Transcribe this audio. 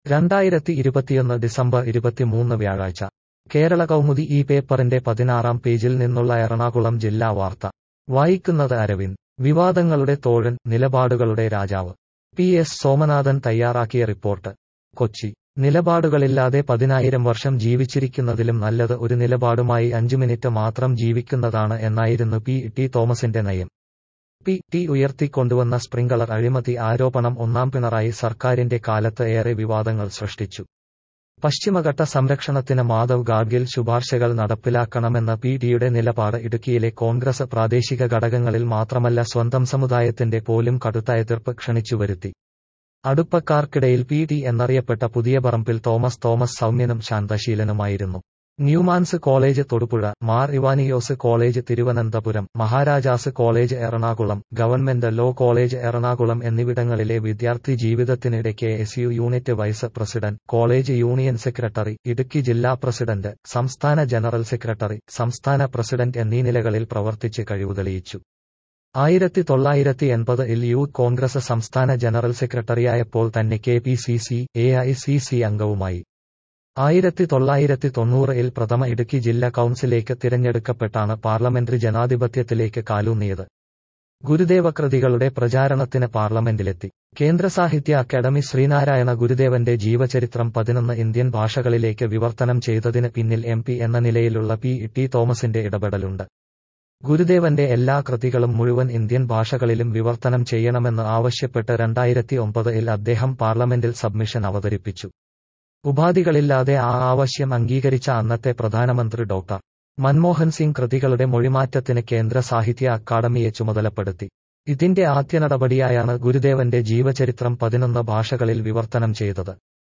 രണ്ടായിരത്തി ഇരുപത്തിയൊന്ന് ഡിസംബർ ഇരുപത്തിമൂന്ന് വ്യാഴാഴ്ച കേരള കൗമുദി ഈ പേപ്പറിന്റെ പതിനാറാം പേജിൽ നിന്നുള്ള എറണാകുളം ജില്ലാ വാർത്ത വായിക്കുന്നത് അരവിന്ദ് വിവാദങ്ങളുടെ തോഴൻ നിലപാടുകളുടെ രാജാവ് പി എസ് സോമനാഥൻ തയ്യാറാക്കിയ റിപ്പോർട്ട് കൊച്ചി നിലപാടുകളില്ലാതെ പതിനായിരം വർഷം ജീവിച്ചിരിക്കുന്നതിലും നല്ലത് ഒരു നിലപാടുമായി അഞ്ചു മിനിറ്റ് മാത്രം ജീവിക്കുന്നതാണ് എന്നായിരുന്നു പി ടി തോമസിന്റെ നയം പി ടി ഉയർത്തിക്കൊണ്ടുവന്ന സ്പ്രിംഗ്ലർ അഴിമതി ആരോപണം ഒന്നാം പിണറായി സർക്കാരിന്റെ കാലത്ത് ഏറെ വിവാദങ്ങൾ സൃഷ്ടിച്ചു പശ്ചിമഘട്ട സംരക്ഷണത്തിന് മാധവ് ഗാഡ്ഗിൽ ശുപാർശകൾ നടപ്പിലാക്കണമെന്ന പി ടിയുടെ നിലപാട് ഇടുക്കിയിലെ കോൺഗ്രസ് പ്രാദേശിക ഘടകങ്ങളിൽ മാത്രമല്ല സ്വന്തം സമുദായത്തിന്റെ പോലും കടുത്ത എതിർപ്പ് ക്ഷണിച്ചുവരുത്തി അടുപ്പക്കാർക്കിടയിൽ പി ടി എന്നറിയപ്പെട്ട പുതിയ പറമ്പിൽ തോമസ് തോമസ് സൗമ്യനും ശാന്തശീലനുമായിരുന്നു Newman's college Thodupuzha Mar Ivanios college Thiruvananthapuram Maharaja's college Ernakulam government law college Ernakulam എന്നിവിടങ്ങളിലെ വിദ്യാർത്ഥി ജീവിതത്തിനിടെ K S U unit vice president college union secretary Idukki ജില്ലാ പ്രസിഡന്റ് സംസ്ഥാന ജനറൽ സെക്രട്ടറി സംസ്ഥാന പ്രസിഡന്റ് എന്നീ നിലകളിൽ പ്രവർത്തിച്ച് കഴിവ് തെളിയിച്ചു ആയിരത്തി തൊള്ളായിരത്തി എൺപതിൽ യൂത്ത് കോൺഗ്രസ് സംസ്ഥാന ജനറൽ സെക്രട്ടറിയായപ്പോൾ തന്നെ K P C C A I C C അംഗവുമായി ആയിരത്തി തൊള്ളായിരത്തി തൊണ്ണൂറിൽ പ്രഥമ ഇടുക്കി ജില്ലാ കൌൺസിലേക്ക് തിരഞ്ഞെടുക്കപ്പെട്ടാണ് പാർലമെന്ററി ജനാധിപത്യത്തിലേക്ക് കാലൂന്നിയത് ഗുരുദേവകൃതികളുടെ പ്രചാരണത്തിന് പാർലമെന്റിലെത്തി കേന്ദ്ര സാഹിത്യ അക്കാദമി ശ്രീനാരായണ ഗുരുദേവന്റെ ജീവചരിത്രം പതിനൊന്ന് ഇന്ത്യൻ ഭാഷകളിലേക്ക് വിവർത്തനം ചെയ്തതിന് പിന്നിൽ എം പി എന്ന നിലയിലുള്ള പി ടി തോമസിന്റെ ഇടപെടലുണ്ട് ഗുരുദേവന്റെ എല്ലാ കൃതികളും മുഴുവൻ ഇന്ത്യൻ ഭാഷകളിലും വിവർത്തനം ചെയ്യണമെന്ന് ആവശ്യപ്പെട്ട് രണ്ടായിരത്തി ഒമ്പതിൽ അദ്ദേഹം പാർലമെന്റിൽ സബ്മിഷൻ അവതരിപ്പിച്ചു ഉപാധികളില്ലാതെ ആ ആവശ്യം അംഗീകരിച്ച അന്നത്തെ പ്രധാനമന്ത്രി ഡോക്ടർ മൻമോഹൻ സിംഗ് കൃതികളുടെ മൊഴിമാറ്റത്തിന് കേന്ദ്ര സാഹിത്യ അക്കാദമിയെ ചുമതലപ്പെടുത്തി ഇതിന്റെ ആദ്യ നടപടിയായാണ് ഗുരുദേവന്റെ ജീവചരിത്രം പതിനൊന്ന് ഭാഷകളിൽ വിവർത്തനം ചെയ്തത്